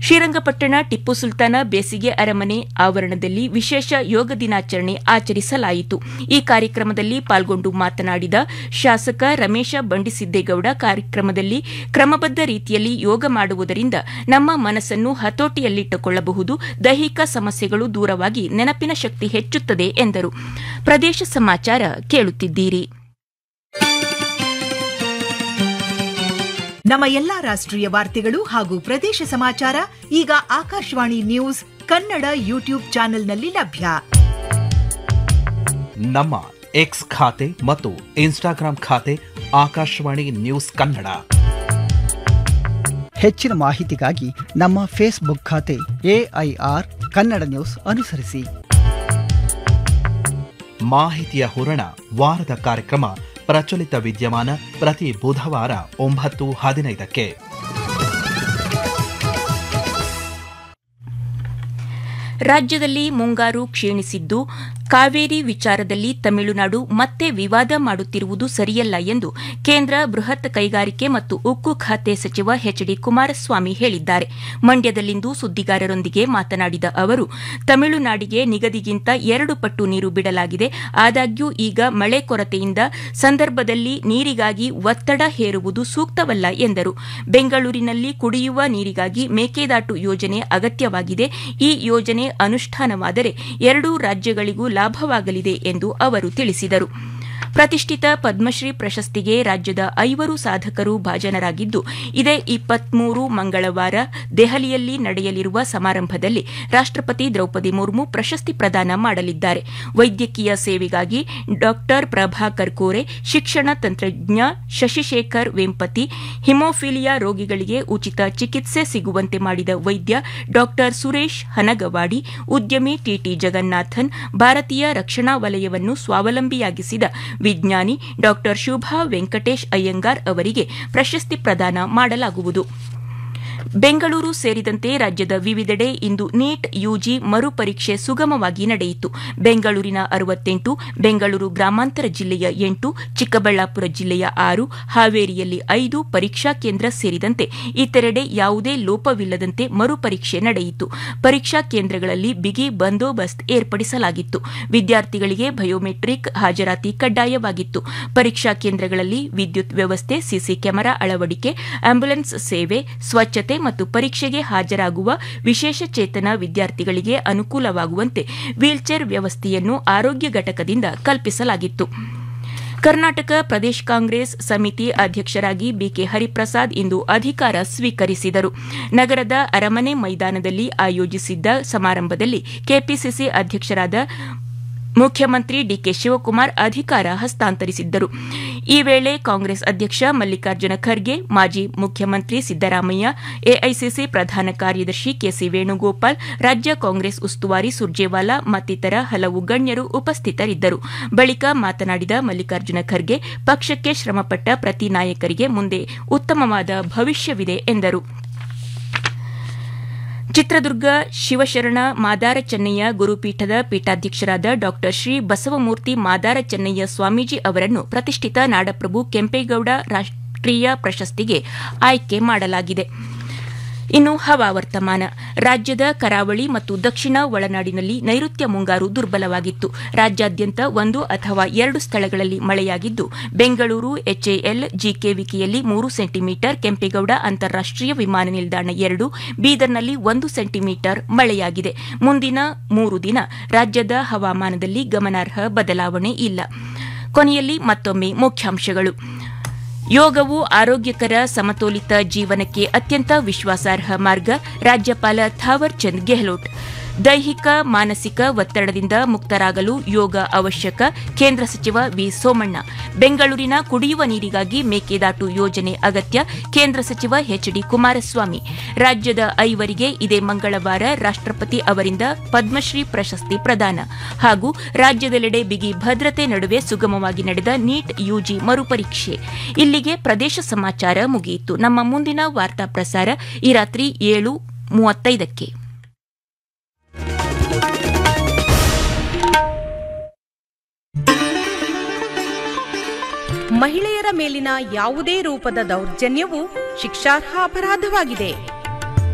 ಶ್ರೀರಂಗಪಟ್ಟಣ ಟಿಪ್ಪು ಸುಲ್ತಾನ ಬೇಸಿಗೆ ಅರಮನೆ ಆವರಣದಲ್ಲಿ ವಿಶೇಷ ಯೋಗ ದಿನಾಚರಣೆ ಆಚರಿಸಲಾಯಿತು ಈ ಕಾರ್ಯಕ್ರಮದಲ್ಲಿ ಪಾಲ್ಗೊಂಡು ಮಾತನಾಡಿದ ಶಾಸಕ ರಮೇಶ ಬಂಡಿಸಿದ್ದೇಗೌಡ ಕಾರ್ಯಕ್ರಮದಲ್ಲಿ ಕ್ರಮಬದ್ಧ ರೀತಿಯಲ್ಲಿ ಯೋಗ ಮಾಡುವುದರಿಂದ ನಮ್ಮ ಮನಸ್ಸನ್ನು ಹತೋಟಿಯಲ್ಲಿಟ್ಟುಕೊಳ್ಳಬಹುದು ದೈಹಿಕ ಸಮಸ್ಯೆಗಳು ದೂರವಾಗಿ ನೆನಪಿನ ಶಕ್ತಿ ಹೆಚ್ಚುತ್ತದೆ ಎಂದರು ಪ್ರದೇಶ ಸಮಾಚಾರ ಕೇಳುತ್ತಿದ್ದೀರಿ ನಮ್ಮ ಎಲ್ಲಾ ರಾಷ್ಟ್ರೀಯ ವಾರ್ತೆಗಳು ಹಾಗೂ ಪ್ರದೇಶ ಸಮಾಚಾರ ಈಗ ಆಕಾಶವಾಣಿ ನ್ಯೂಸ್ ಕನ್ನಡ ಯೂಟ್ಯೂಬ್ ಚಾನೆಲ್ನಲ್ಲಿ ಲಭ್ಯ ನಮ್ಮ ಎಕ್ಸ್ ಖಾತೆ ಮತ್ತು ಇನ್ಸ್ಟಾಗ್ರಾಂ ಖಾತೆ ಆಕಾಶವಾಣಿ ನ್ಯೂಸ್ ಕನ್ನಡ ಹೆಚ್ಚಿನ ಮಾಹಿತಿಗಾಗಿ ನಮ್ಮ ಫೇಸ್ಬುಕ್ ಖಾತೆ ಎಐಆರ್ ಕನ್ನಡ ನ್ಯೂಸ್ ಅನುಸರಿಸಿ ಮಾಹಿತಿಯ ಹೂರಣ ವಾರದ ಕಾರ್ಯಕ್ರಮ ಪ್ರಚಲಿತ ವಿದ್ಯಮಾನ ಪ್ರತಿ ಬುಧವಾರ ಒಂಬತ್ತು ಹದಿನೈದಕ್ಕೆ ರಾಜ್ಯದಲ್ಲಿ ಮುಂಗಾರು ಕ್ಷೀಣಿಸಿದ್ದು ಕಾವೇರಿ ವಿಚಾರದಲ್ಲಿ ತಮಿಳುನಾಡು ಮತ್ತೆ ವಿವಾದ ಮಾಡುತ್ತಿರುವುದು ಸರಿಯಲ್ಲ ಎಂದು ಕೇಂದ್ರ ಬೃಹತ್ ಕೈಗಾರಿಕೆ ಮತ್ತು ಉಕ್ಕು ಖಾತೆ ಸಚಿವ ಎಚ್ ಡಿ ಕುಮಾರಸ್ವಾಮಿ ಹೇಳಿದ್ದಾರೆ ಮಂಡ್ಯದಲ್ಲಿಂದು ಸುದ್ದಿಗಾರರೊಂದಿಗೆ ಮಾತನಾಡಿದ ಅವರು ತಮಿಳುನಾಡಿಗೆ ನಿಗದಿಗಿಂತ ಎರಡು ಪಟ್ಟು ನೀರು ಬಿಡಲಾಗಿದೆ ಆದಾಗ್ಯೂ ಈಗ ಮಳೆ ಕೊರತೆಯಿಂದ ಸಂದರ್ಭದಲ್ಲಿ ನೀರಿಗಾಗಿ ಒತ್ತಡ ಹೇರುವುದು ಸೂಕ್ತವಲ್ಲ ಎಂದರು ಬೆಂಗಳೂರಿನಲ್ಲಿ ಕುಡಿಯುವ ನೀರಿಗಾಗಿ ಮೇಕೆದಾಟು ಯೋಜನೆ ಅಗತ್ಯವಾಗಿದೆ ಈ ಯೋಜನೆ ಅನುಷ್ಠಾನವಾದರೆ ಎರಡೂ ರಾಜ್ಯಗಳಿಗೂ ಲಾಭವಾಗಲಿದೆ ಎಂದು ಅವರು ತಿಳಿಸಿದರು ಪ್ರತಿಷ್ಠಿತ ಪದ್ಮಶ್ರೀ ಪ್ರಶಸ್ತಿಗೆ ರಾಜ್ಯದ ಐವರು ಸಾಧಕರು ಭಾಜನರಾಗಿದ್ದು ಇದೇ ಇಪ್ಪತ್ಮೂರು ಮಂಗಳವಾರ ದೆಹಲಿಯಲ್ಲಿ ನಡೆಯಲಿರುವ ಸಮಾರಂಭದಲ್ಲಿ ರಾಷ್ಟಪತಿ ದ್ರೌಪದಿ ಮುರ್ಮು ಪ್ರಶಸ್ತಿ ಪ್ರದಾನ ಮಾಡಲಿದ್ದಾರೆ ವೈದ್ಯಕೀಯ ಸೇವೆಗಾಗಿ ಡಾ ಪ್ರಭಾಕರ್ ಕೋರೆ ಶಿಕ್ಷಣ ತಂತ್ರಜ್ಞ ಶಶಿಶೇಖರ್ ವೆಂಪತಿ ಹಿಮೋಫಿಲಿಯಾ ರೋಗಿಗಳಿಗೆ ಉಚಿತ ಚಿಕಿತ್ಸೆ ಸಿಗುವಂತೆ ಮಾಡಿದ ವೈದ್ಯ ಡಾ ಸುರೇಶ್ ಹನಗವಾಡಿ ಉದ್ಯಮಿ ಟಿಟಿ ಜಗನ್ನಾಥನ್ ಭಾರತೀಯ ರಕ್ಷಣಾ ವಲಯವನ್ನು ಸ್ವಾವಲಂಬಿಯಾಗಿಸಿದ ವಿಜ್ಞಾನಿ ಡಾ ಶುಭಾ ವೆಂಕಟೇಶ್ ಅಯ್ಯಂಗಾರ್ ಅವರಿಗೆ ಪ್ರಶಸ್ತಿ ಪ್ರದಾನ ಮಾಡಲಾಗುವುದು ಬೆಂಗಳೂರು ಸೇರಿದಂತೆ ರಾಜ್ಯದ ವಿವಿಧೆಡೆ ಇಂದು ನೀಟ್ ಯುಜಿ ಮರುಪರೀಕ್ಷೆ ಸುಗಮವಾಗಿ ನಡೆಯಿತು ಬೆಂಗಳೂರಿನ ಅರವತ್ತೆಂಟು ಬೆಂಗಳೂರು ಗ್ರಾಮಾಂತರ ಜಿಲ್ಲೆಯ ಎಂಟು ಚಿಕ್ಕಬಳ್ಳಾಪುರ ಜಿಲ್ಲೆಯ ಆರು ಹಾವೇರಿಯಲ್ಲಿ ಐದು ಪರೀಕ್ಷಾ ಕೇಂದ್ರ ಸೇರಿದಂತೆ ಇತರೆಡೆ ಯಾವುದೇ ಲೋಪವಿಲ್ಲದಂತೆ ಮರುಪರೀಕ್ಷೆ ನಡೆಯಿತು ಪರೀಕ್ಷಾ ಕೇಂದ್ರಗಳಲ್ಲಿ ಬಿಗಿ ಬಂದೋಬಸ್ತ್ ಏರ್ಪಡಿಸಲಾಗಿತ್ತು ವಿದ್ಯಾರ್ಥಿಗಳಿಗೆ ಬಯೋಮೆಟ್ರಿಕ್ ಹಾಜರಾತಿ ಕಡ್ಡಾಯವಾಗಿತ್ತು ಪರೀಕ್ಷಾ ಕೇಂದ್ರಗಳಲ್ಲಿ ವಿದ್ಯುತ್ ವ್ಯವಸ್ಥೆ ಸಿಸಿ ಕ್ಯಾಮೆರಾ ಅಳವಡಿಕೆ ಆಂಬ್ಯುಲೆನ್ಸ್ ಸೇವೆ ಸ್ವಚ್ಛತೆ ಮತ್ತು ಪರೀಕ್ಷೆಗೆ ಹಾಜರಾಗುವ ವಿಶೇಷ ಚೇತನ ವಿದ್ಯಾರ್ಥಿಗಳಿಗೆ ಅನುಕೂಲವಾಗುವಂತೆ ವೀಲ್ಚೇರ್ ವ್ಯವಸ್ಥೆಯನ್ನು ಆರೋಗ್ಯ ಘಟಕದಿಂದ ಕಲ್ಪಿಸಲಾಗಿತ್ತು ಕರ್ನಾಟಕ ಪ್ರದೇಶ ಕಾಂಗ್ರೆಸ್ ಸಮಿತಿ ಅಧ್ಯಕ್ಷರಾಗಿ ಬಿಕೆ ಹರಿಪ್ರಸಾದ್ ಇಂದು ಅಧಿಕಾರ ಸ್ವೀಕರಿಸಿದರು ನಗರದ ಅರಮನೆ ಮೈದಾನದಲ್ಲಿ ಆಯೋಜಿಸಿದ್ದ ಸಮಾರಂಭದಲ್ಲಿ ಕೆಪಿಸಿಸಿ ಅಧ್ಯಕ್ಷರಾದ ಮುಖ್ಯಮಂತ್ರಿ ಡಿಕೆ ಶಿವಕುಮಾರ್ ಅಧಿಕಾರ ಹಸ್ತಾಂತರಿಸಿದ್ದರು ಈ ವೇಳೆ ಕಾಂಗ್ರೆಸ್ ಅಧ್ಯಕ್ಷ ಮಲ್ಲಿಕಾರ್ಜುನ ಖರ್ಗೆ ಮಾಜಿ ಮುಖ್ಯಮಂತ್ರಿ ಸಿದ್ದರಾಮಯ್ಯ ಎಐಸಿಸಿ ಪ್ರಧಾನ ಕಾರ್ಯದರ್ಶಿ ಕೆಸಿ ವೇಣುಗೋಪಾಲ್ ರಾಜ್ಯ ಕಾಂಗ್ರೆಸ್ ಉಸ್ತುವಾರಿ ಸುರ್ಜೇವಾಲಾ ಮತ್ತಿತರ ಹಲವು ಗಣ್ಯರು ಉಪಸ್ಥಿತರಿದ್ದರು ಬಳಿಕ ಮಾತನಾಡಿದ ಮಲ್ಲಿಕಾರ್ಜುನ ಖರ್ಗೆ ಪಕ್ಷಕ್ಕೆ ಶ್ರಮಪಟ್ಟ ಪ್ರತಿ ನಾಯಕರಿಗೆ ಮುಂದೆ ಉತ್ತಮವಾದ ಭವಿಷ್ಯವಿದೆ ಎಂದರು ಚಿತ್ರದುರ್ಗ ಶಿವಶರಣ ಮಾದಾರ ಚೆನ್ನಯ್ಯ ಗುರುಪೀಠದ ಪೀಠಾಧ್ಯಕ್ಷರಾದ ಡಾ ಶ್ರೀ ಬಸವಮೂರ್ತಿ ಮಾದಾರ ಚೆನ್ನಯ್ಯ ಸ್ವಾಮೀಜಿ ಅವರನ್ನು ಪ್ರತಿಷ್ಠಿತ ನಾಡಪ್ರಭು ಕೆಂಪೇಗೌಡ ರಾಷ್ಟೀಯ ಪ್ರಶಸ್ತಿಗೆ ಆಯ್ಕೆ ಮಾಡಲಾಗಿದೆ ಇನ್ನು ಹವಾವರ್ತಮಾನ ರಾಜ್ಯದ ಕರಾವಳಿ ಮತ್ತು ದಕ್ಷಿಣ ಒಳನಾಡಿನಲ್ಲಿ ನೈಋತ್ಯ ಮುಂಗಾರು ದುರ್ಬಲವಾಗಿತ್ತು ರಾಜ್ಯಾದ್ಯಂತ ಒಂದು ಅಥವಾ ಎರಡು ಸ್ಥಳಗಳಲ್ಲಿ ಮಳೆಯಾಗಿದ್ದು ಬೆಂಗಳೂರು ಎಚ್ಎಎಲ್ ಜಿಕೆವಿಕೆಯಲ್ಲಿ ಮೂರು ಸೆಂಟಿಮೀಟರ್ ಕೆಂಪೇಗೌಡ ಅಂತಾರಾಷ್ಟೀಯ ವಿಮಾನ ನಿಲ್ದಾಣ ಎರಡು ಬೀದರ್ನಲ್ಲಿ ಒಂದು ಸೆಂಟಿಮೀಟರ್ ಮಳೆಯಾಗಿದೆ ಮುಂದಿನ ಮೂರು ದಿನ ರಾಜ್ಯದ ಹವಾಮಾನದಲ್ಲಿ ಗಮನಾರ್ಹ ಬದಲಾವಣೆ ಇಲ್ಲ ಕೊನೆಯಲ್ಲಿ ಮತ್ತೊಮ್ಮೆ ಮುಖ್ಯಾಂಶಗಳು ಯೋಗವು ಆರೋಗ್ಯಕರ ಸಮತೋಲಿತ ಜೀವನಕ್ಕೆ ಅತ್ಯಂತ ವಿಶ್ವಾಸಾರ್ಹ ಮಾರ್ಗ ರಾಜ್ಯಪಾಲ ಥಾವರ್ ಚಂದ್ ಗೆಹ್ಲೋಟ್ ದೈಹಿಕ ಮಾನಸಿಕ ಒತ್ತಡದಿಂದ ಮುಕ್ತರಾಗಲು ಯೋಗ ಅವಶ್ಯಕ ಕೇಂದ್ರ ಸಚಿವ ವಿ ಸೋಮಣ್ಣ ಬೆಂಗಳೂರಿನ ಕುಡಿಯುವ ನೀರಿಗಾಗಿ ಮೇಕೆದಾಟು ಯೋಜನೆ ಅಗತ್ಯ ಕೇಂದ್ರ ಸಚಿವ ಎಚ್ ಡಿ ಕುಮಾರಸ್ವಾಮಿ ರಾಜ್ಯದ ಐವರಿಗೆ ಇದೇ ಮಂಗಳವಾರ ರಾಷ್ಟಪತಿ ಅವರಿಂದ ಪದ್ಮಶ್ರೀ ಪ್ರಶಸ್ತಿ ಪ್ರದಾನ ಹಾಗೂ ರಾಜ್ಯದೆಲ್ಲೆಡೆ ಬಿಗಿ ಭದ್ರತೆ ನಡುವೆ ಸುಗಮವಾಗಿ ನಡೆದ ನೀಟ್ ಯುಜಿ ಮರುಪರೀಕ್ಷೆ ಇಲ್ಲಿಗೆ ಪ್ರದೇಶ ಸಮಾಚಾರ ಮುಗಿಯಿತು ನಮ್ಮ ಮುಂದಿನ ವಾರ್ತಾ ಪ್ರಸಾರ ಈ ರಾತ್ರಿ ಏಳು ಮೂವತ್ತೈದಕ್ಕೆ ಮಹಿಳೆಯರ ಮೇಲಿನ ಯಾವುದೇ ರೂಪದ ದೌರ್ಜನ್ಯವು ಶಿಕ್ಷಾರ್ಹ ಅಪರಾಧವಾಗಿದೆ